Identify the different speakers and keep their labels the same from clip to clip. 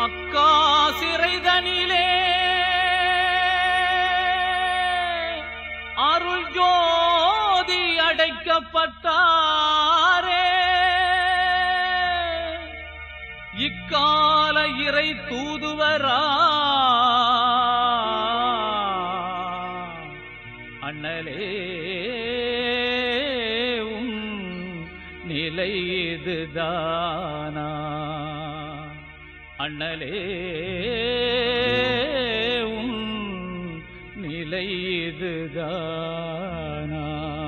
Speaker 1: அக்கா சிறைதனிலே அருள் ஜோதி அடைக்கப்பட்டாரே இக்கால இறை தூதுவரா அண்ணலே உன் நிலை இதுதானா அண்ணலே உன் நிலை இதுதானா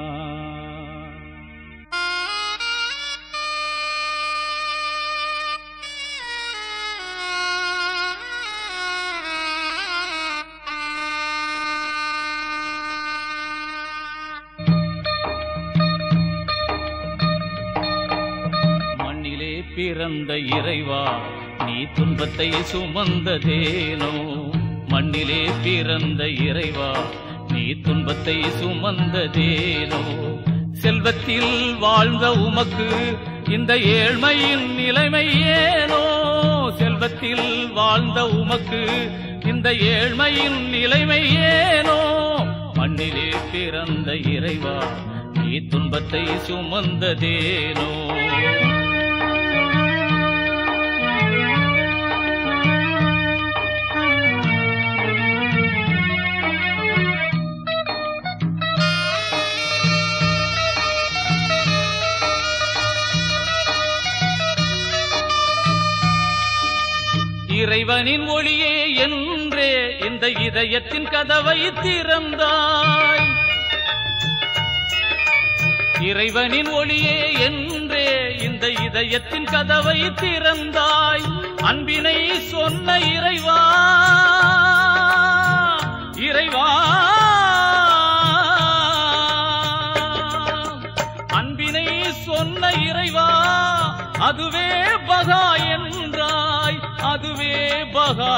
Speaker 1: மண்ணிலே பிறந்த இறைவா நீ துன்பத்தை சுமந்ததேனோ மண்ணிலே பிறந்த இறைவா நீ துன்பத்தை சுமந்ததேனோ செல்வத்தில் வாழ்ந்த உமக்கு இந்த ஏழ்மையின் நிலைமை ஏனோ செல்வத்தில் வாழ்ந்த உமக்கு இந்த ஏழ்மையின் நிலைமை ஏனோ மண்ணிலே பிறந்த இறைவா நீ துன்பத்தை சுமந்ததேனோ இறைவனின் ஒளியே என்றே இந்த இதயத்தின் கதவை திறந்தாய் இறைவனின் ஒளியே என்றே இந்த இதயத்தின் கதவை திறந்தாய் அன்பினை சொன்ன இறைவா இறைவா அன்பினை சொன்ன இறைவா அதுவே பகா என்றாய் அதுவே பகா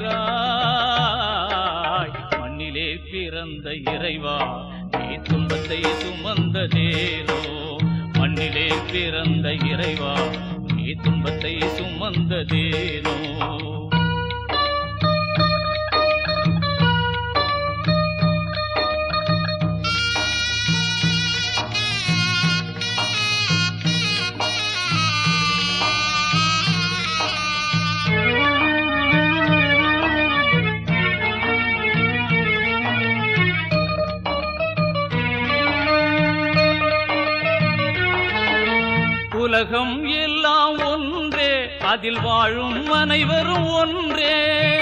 Speaker 1: என்றாய் மண்ணிலே பிறந்த இறைவா நீ துன்பத்தை சுமந்ததேனோ மண்ணிலே பிறந்த இறைவா நீ துன்பத்தை சுமந்ததேனோ உலகம் எல்லாம் ஒன்றே அதில் வாழும் அனைவரும் ஒன்றே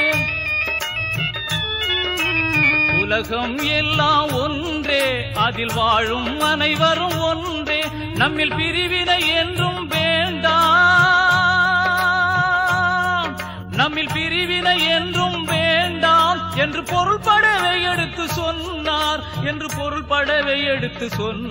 Speaker 1: உலகம் எல்லாம் ஒன்றே அதில் வாழும் அனைவரும் ஒன்றே நம்மில் பிரிவினை என்றும் வேண்டாம் நம்மில் பிரிவினை என்றும் வேண்டாம் என்று பொருள்படவே எடுத்து சொன்னார் என்று பொருள்படவே எடுத்து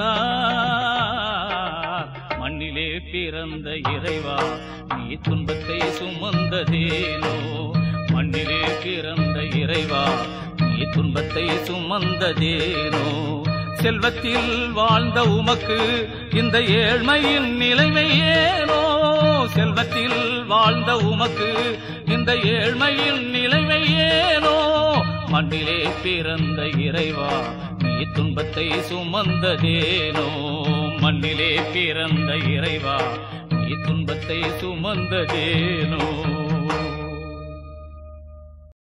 Speaker 1: சொன்னார் மண்ணிலே பிறந்த இறைவா நீ துன்பத்தை சுமந்ததேனோ மண்ணிலே பிறந்த இறைவா நீ துன்பத்தை சுமந்ததேனோ செல்வத்தில் வாழ்ந்த உமக்கு இந்த ஏழ்மையின் நிலைமை ஏனோ செல்வத்தில் வாழ்ந்த உமக்கு இந்த ஏழ்மையின் நிலைமை ஏனோ மண்ணிலே பிறந்த இறைவா நீ துன்பத்தை சுமந்ததேனோ மண்ணிலே பிறந்த இறைவா நீ துன்பத்தை சுமந்ததேனோ